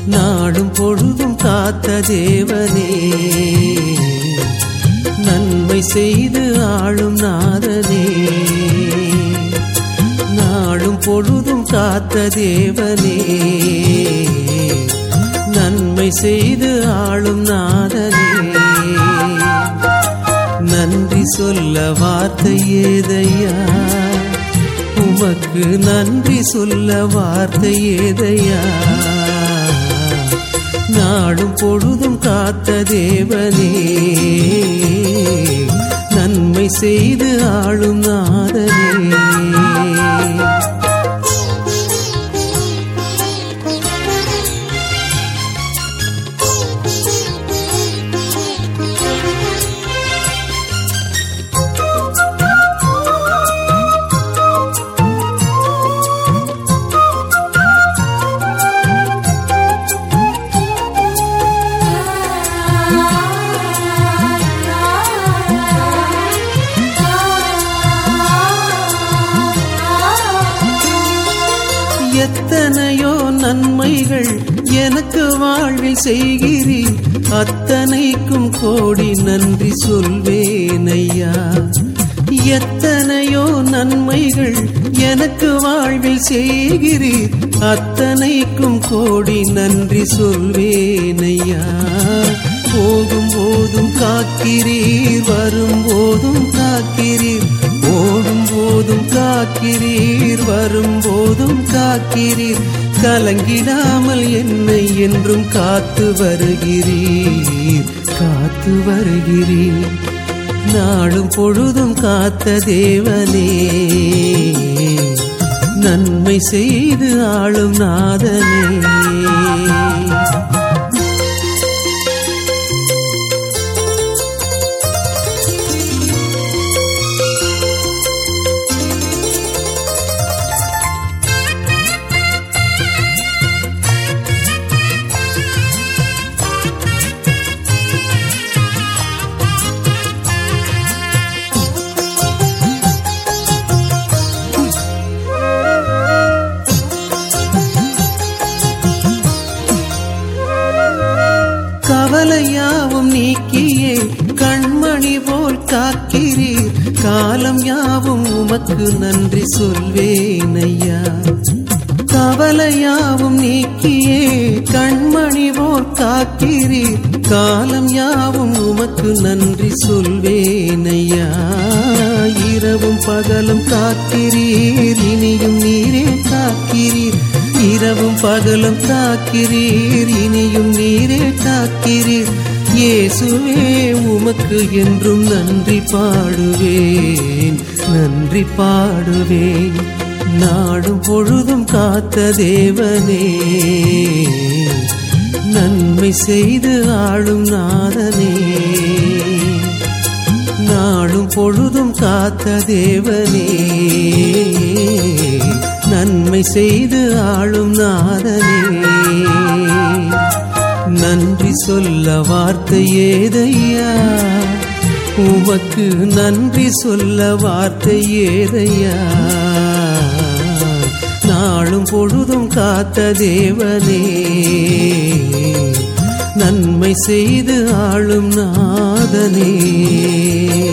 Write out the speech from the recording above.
நாடும் பொழுதும் காத்த தேவனே நன்மை செய்து ஆளும் நாதனே நாடும் பொழுதும் காத்த தேவனே நன்மை செய்து ஆளும் நாதனே நன்றி சொல்ல வார்த்தை ஏதையா உமக்கு நன்றி சொல்ல வார்த்தை ஏதையா நாடும் பொழுதும் காத்த தேவனே நன்மை செய்து ஆளும் நாதனே எத்தனையோ நன்மைகள் எனக்கு வாழ்வில் செய்கிறீர் அத்தனைக்கும் கோடி நன்றி சொல்வேனையா எத்தனையோ நன்மைகள் எனக்கு வாழ்வில் செய்கிறீர் அத்தனைக்கும் கோடி நன்றி சொல்வேனையா போகும் போதும் காக்கிறீர் வரும் போதும் காக்கிறீர் ஓடும் போதும் காக்கிறீர் வரும் போதும் காக்கிறீர் கலங்கிடாமல் என்னை என்றும் காத்து வருகிறீர் காத்து வருகிறீர் நாடும் பொழுதும் காத்த தேவனே நன்மை செய்து ஆளும் நாதனே கவலையாவும் நீக்கியே கண்மணி போல் காக்கிறீர் காலம் யாவும் உமக்கு நன்றி சொல்வேனையா கவலையாவும் நீக்கியே கண்மணி போல் காக்கிறீர் காலம் யாவும் உமக்கு நன்றி சொல்வேனையா இரவும் பகலும் காக்கிறீர் இனியும் நீரே காக்கிறீர் இரவும் பகலும் காக்கிறீர் இனியும் நீரே காக்கிறீர் இயேசுவே உமக்கு என்றும் நன்றி பாடுவேன் நன்றி பாடுவேன் நாடும் பொழுதும் காத்த தேவனே நன்மை செய்து ஆளும் நாதனே நாடும் பொழுதும் காத்த தேவனே நன்மை செய்து ஆளும் நாதனே நன்றி சொல்ல வார்த்தை ஏதையா உமக்கு நன்றி சொல்ல வார்த்தை ஏதையா நாளும் பொழுதும் காத்த தேவனே நன்மை செய்து ஆளும் நாதனே